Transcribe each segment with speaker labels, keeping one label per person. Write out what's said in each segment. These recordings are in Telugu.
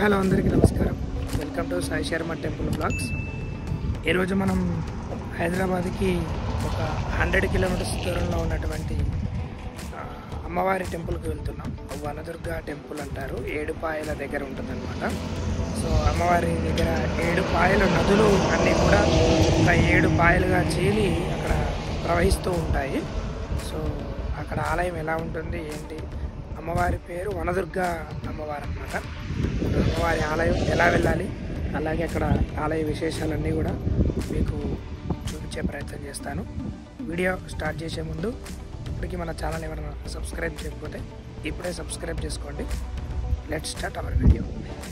Speaker 1: హలో అందరికీ నమస్కారం welcome to Sai Sharma temple blogs ఈరోజు మనం హైదరాబాద్కి ఒక హండ్రెడ్ కిలోమీటర్స్ దూరంలో ఉన్నటువంటి ఆ, అమ్మవారి టెంపుల్కి వెళ్తున్నాం వనదుర్గ టెంపుల్ అంటారు ఏడుపాయల దగ్గర ఉంటుందన్నమాట సో అమ్మవారి దగ్గర ఏడు పాయలు నదులు అన్నీ కూడా ఒక ఏడు పాయలుగా చీలి అక్కడ ప్రవహిస్తూ ఉంటాయి సో అక్కడ ఆలయం ఎలా ఉంటుంది ఏంటి అమ్మవారి పేరు వనదుర్గ అమ్మవారు అనమాట అమ్మవారి ఆలయం ఎలా వెళ్ళాలి అలాగే అక్కడ ఆలయ విశేషాలన్నీ కూడా మీకు చూపించే ప్రయత్నం చేస్తాను వీడియో స్టార్ట్ చేసే ముందు ఇప్పటికీ మన ఛానల్ ఎవరైనా సబ్స్క్రైబ్ చేయకపోతే ఇప్పుడే సబ్స్క్రైబ్ చేసుకోండి let start our video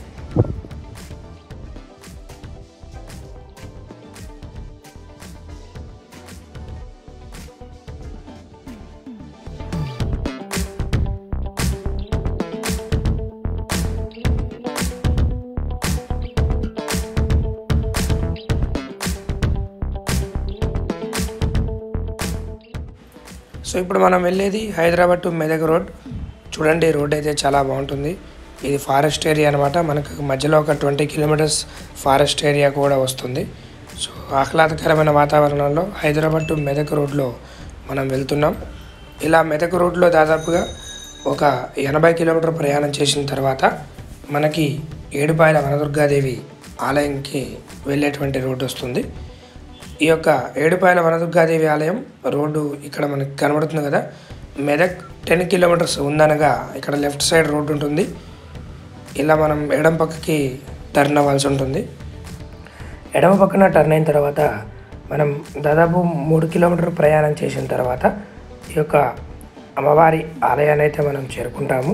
Speaker 1: so ఇప్పుడు మనం వెళ్ళేది హైదరాబాద్ టు మెదక్ రోడ్ చూడండి రోడ్ అయితే చాలా బాగుంటుంది ఇది ఫారెస్ట్ ఏరియా అనమాట మనకు మధ్యలో ఒక ట్వంటీ కిలోమీటర్స్ ఫారెస్ట్ ఏరియా కూడా వస్తుంది సో ఆహ్లాదకరమైన వాతావరణంలో హైదరాబాద్ టు మెదక్ రోడ్లో మనం వెళ్తున్నాం ఇలా మెదక్ రోడ్లో దాదాపుగా ఒక ఎనభై కిలోమీటర్ ప్రయాణం చేసిన తర్వాత మనకి ఏడుపాయల వనదుర్గాదేవి ఆలయంకి వెళ్ళేటువంటి రోడ్డు వస్తుంది ఈ యొక్క ఏడుపాయల వనదుర్గాదేవి ఆలయం రోడ్డు ఇక్కడ మనకి కనబడుతుంది కదా మెదక్ టెన్ కిలోమీటర్స్ ఉందనగా ఇక్కడ లెఫ్ట్ సైడ్ రోడ్డు ఉంటుంది ఇలా మనం ఎడం పక్కకి టర్న్ అవ్వాల్సి ఉంటుంది ఎడమ పక్కన టర్న్ అయిన తర్వాత మనం దాదాపు మూడు కిలోమీటర్ ప్రయాణం చేసిన తర్వాత ఈ యొక్క అమ్మవారి ఆలయాన్ని అయితే మనం చేరుకుంటాము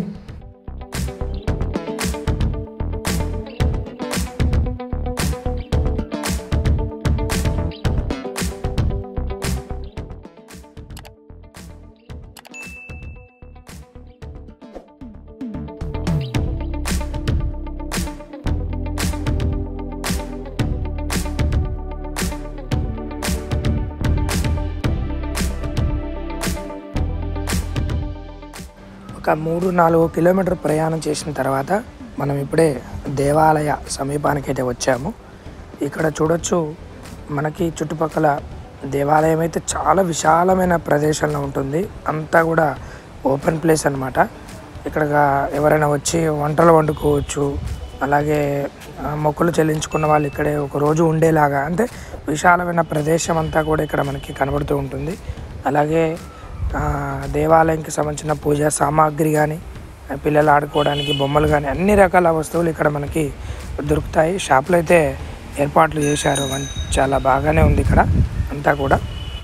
Speaker 1: ఒక మూడు నాలుగు కిలోమీటర్ ప్రయాణం చేసిన తర్వాత మనం ఇప్పుడే దేవాలయ సమీపానికి అయితే వచ్చాము ఇక్కడ చూడొచ్చు మనకి చుట్టుపక్కల దేవాలయం అయితే చాలా విశాలమైన ప్రదేశంలో ఉంటుంది అంతా కూడా ఓపెన్ ప్లేస్ అన్నమాట ఇక్కడ ఎవరైనా వచ్చి వంటలు వండుకోవచ్చు అలాగే ఆ, మొక్కులు చెల్లించుకున్న వాళ్ళు ఇక్కడే ఒక రోజు ఉండేలాగా అంటే విశాలమైన ప్రదేశం అంతా కూడా ఇక్కడ మనకి కనబడుతూ ఉంటుంది అలాగే ఆ, దేవాలయంకి సంబంధించిన పూజా సామాగ్రి కానీ పిల్లలు ఆడుకోవడానికి బొమ్మలు కానీ అన్ని రకాల వస్తువులు ఇక్కడ మనకి దొరుకుతాయి షాపులు అయితే ఏర్పాట్లు చేశారు మం- చాలా బాగానే ఉంది ఇక్కడ అంతా కూడా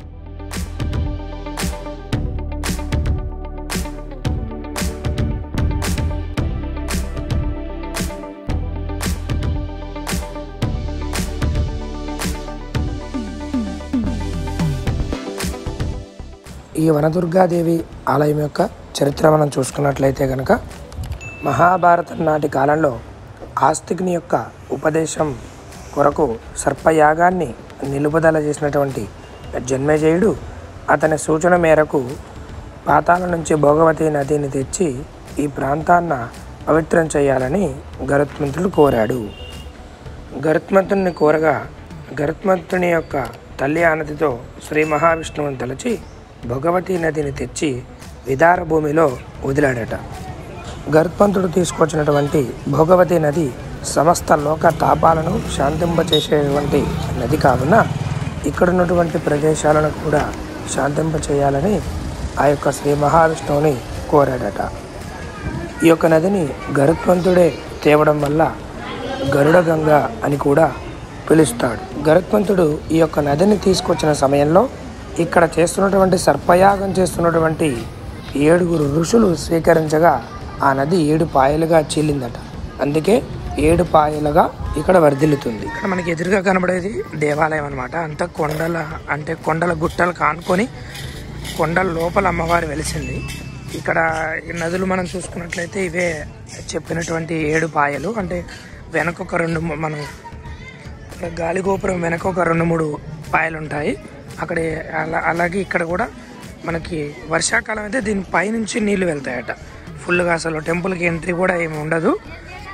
Speaker 1: ఈ వనదుర్గాదేవి ఆలయం యొక్క చరిత్ర మనం చూసుకున్నట్లయితే కనుక మహాభారతం నాటి కాలంలో ఆస్తికుని యొక్క ఉపదేశం కొరకు సర్పయాగాన్ని నిలుపుదల చేసినటువంటి జన్మేజయుడు అతని సూచన మేరకు పాతాల నుంచి భోగవతి నదిని తెచ్చి ఈ ప్రాంతాన్న పవిత్రం చేయాలని గరుత్మంతుడు కోరాడు గరుత్మంతుని కోరగా గరుత్మంతుని యొక్క తల్లి ఆనతితో శ్రీ మహావిష్ణువుని తలచి భగవతి నదిని తెచ్చి విదార భూమిలో వదిలాడట గరుత్మంతుడు తీసుకొచ్చినటువంటి భోగవతి నది సమస్త లోక తాపాలను శాంతింపచేసేటువంటి నది కావున ఇక్కడ ఉన్నటువంటి ప్రదేశాలను కూడా శాంతింపచేయాలని ఆ యొక్క శ్రీ మహావిష్ణువుని కోరాడట ఈ యొక్క నదిని గరుత్మంతుడే తేవడం వల్ల గరుడ గంగ అని కూడా పిలుస్తాడు గరుత్మంతుడు ఈ యొక్క నదిని తీసుకొచ్చిన సమయంలో ఇక్కడ చేస్తున్నటువంటి సర్పయాగం చేస్తున్నటువంటి ఏడుగురు ఋషులు స్వీకరించగా ఆ నది ఏడు పాయలుగా చీలిందట అందుకే ఏడు పాయలుగా ఇక్కడ వర్ధిల్లుతుంది ఇక్కడ మనకి ఎదురుగా కనబడేది దేవాలయం అనమాట అంతా కొండల అంటే కొండల గుట్టలు కానుకొని కొండల లోపల అమ్మవారు వెలిసింది ఇక్కడ ఈ నదులు మనం చూసుకున్నట్లయితే ఇవే చెప్పినటువంటి ఏడు పాయలు అంటే వెనక ఒక రెండు ము- మనం గాలి గోపురం వెనక ఒక రెండు మూడు పాయలు ఉంటాయి అక్కడ అలా అలాగే ఇక్కడ కూడా మనకి వర్షాకాలం అయితే దీని పైనుంచి నీళ్లు వెళ్తాయట ఫుల్గా అసలు టెంపుల్కి ఎంట్రీ కూడా ఏమి ఉండదు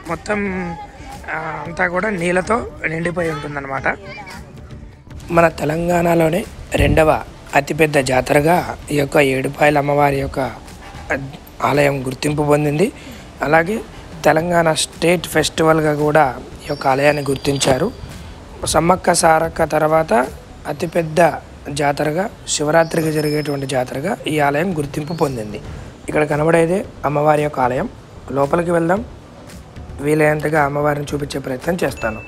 Speaker 1: మొత్తం ఆ, అంతా కూడా నీళ్ళతో నిండిపోయి ఉంటుందన్నమాట మన తెలంగాణలోనే రెండవ అతిపెద్ద జాతరగా ఈ యొక్క ఏడుపాయల అమ్మవారి యొక్క అద్- ఆలయం గుర్తింపు పొందింది అలాగే తెలంగాణ స్టేట్ ఫెస్టివల్గా కూడా ఈ యొక్క ఆలయాన్ని గుర్తించారు సమ్మక్క సారక్క తర్వాత అతిపెద్ద జాతరగా శివరాత్రికి జరిగేటువంటి జాతరగా ఈ ఆలయం గుర్తింపు పొందింది ఇక్కడ కనబడేదే అమ్మవారి యొక్క ఆలయం లోపలికి వెళ్దాం వీలైనంతగా అమ్మవారిని చూపించే ప్రయత్నం చేస్తాను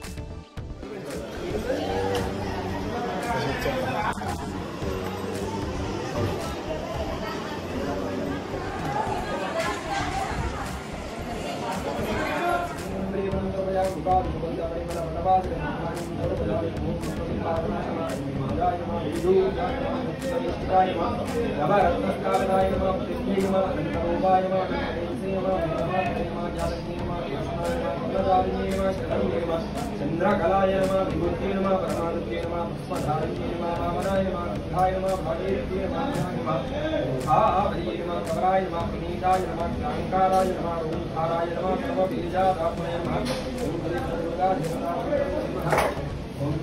Speaker 2: చంద్రకళాయ నమ విభూతి నమ పరమానుకే నమ పుష్పధారిణ్యే నమ వామనాయ నమ బుద్ధాయ నమ భాగీరథ్యే నమ నమ భావరీ నమ కవరాయ నమ పునీతాయ నమ శాంకారాయ నమ ఓంకారాయ నమ సర్వబీజాదాత్మనే నమ ఓం శ్రీ దుర్గా దేవతా ఓం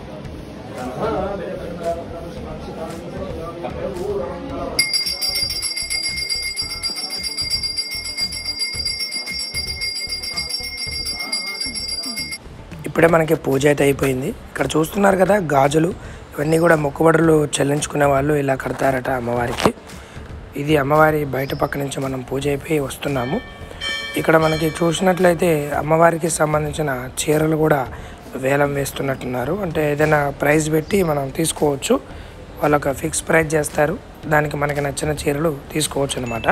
Speaker 1: ఇప్పుడే మనకి పూజ అయితే అయిపోయింది ఇక్కడ చూస్తున్నారు కదా గాజులు ఇవన్నీ కూడా మొక్కుబడులు చెల్లించుకునే వాళ్ళు ఇలా కడతారట అమ్మవారికి ఇది అమ్మవారి బయట పక్క నుంచి మనం పూజ అయిపోయి వస్తున్నాము ఇక్కడ మనకి చూసినట్లయితే అమ్మవారికి సంబంధించిన చీరలు కూడా వేలం వేస్తున్నట్టున్నారు అంటే ఏదైనా ప్రైస్ పెట్టి మనం తీసుకోవచ్చు వాళ్ళొక ఫిక్స్ ప్రైస్ చేస్తారు దానికి మనకి నచ్చిన చీరలు తీసుకోవచ్చు అనమాట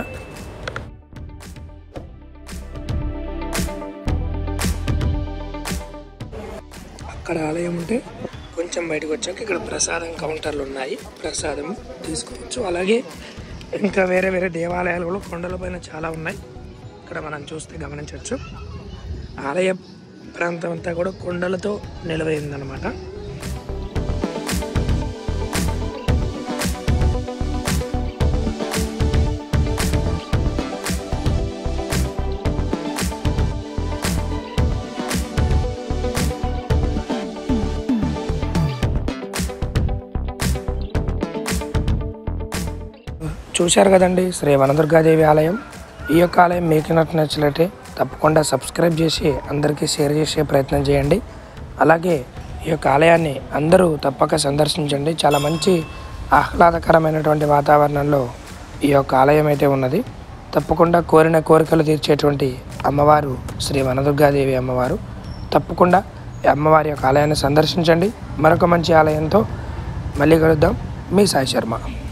Speaker 1: అక్కడ ఆలయం ఉంటే కొంచెం బయటకు వచ్చాక ఇక్కడ ప్రసాదం కౌంటర్లు ఉన్నాయి ప్రసాదం తీసుకోవచ్చు అలాగే ఇంకా వేరే వేరే దేవాలయాలు కూడా కొండలపైన చాలా ఉన్నాయి ఇక్కడ మనం చూస్తే గమనించవచ్చు ఆలయ ప్రాంతం అంతా కూడా కొండలతో నిలవైందనమాట చూశారు కదండి శ్రీ వనదుర్గాదేవి ఆలయం ఈ యొక్క ఆలయం మీకు నాకు నచ్చినట్లయితే తప్పకుండా సబ్స్క్రైబ్ చేసి అందరికీ షేర్ చేసే ప్రయత్నం చేయండి అలాగే ఈ యొక్క ఆలయాన్ని అందరూ తప్పక సందర్శించండి చాలా మంచి ఆహ్లాదకరమైనటువంటి వాతావరణంలో ఈ యొక్క ఆలయం అయితే ఉన్నది తప్పకుండా కోరిన కోరికలు తీర్చేటువంటి అమ్మవారు శ్రీ వనదుర్గాదేవి అమ్మవారు తప్పకుండా ఈ అమ్మవారి యొక్క ఆలయాన్ని సందర్శించండి మరొక మంచి ఆలయంతో మళ్ళీ కలుద్దాం మీ సాయి శర్మ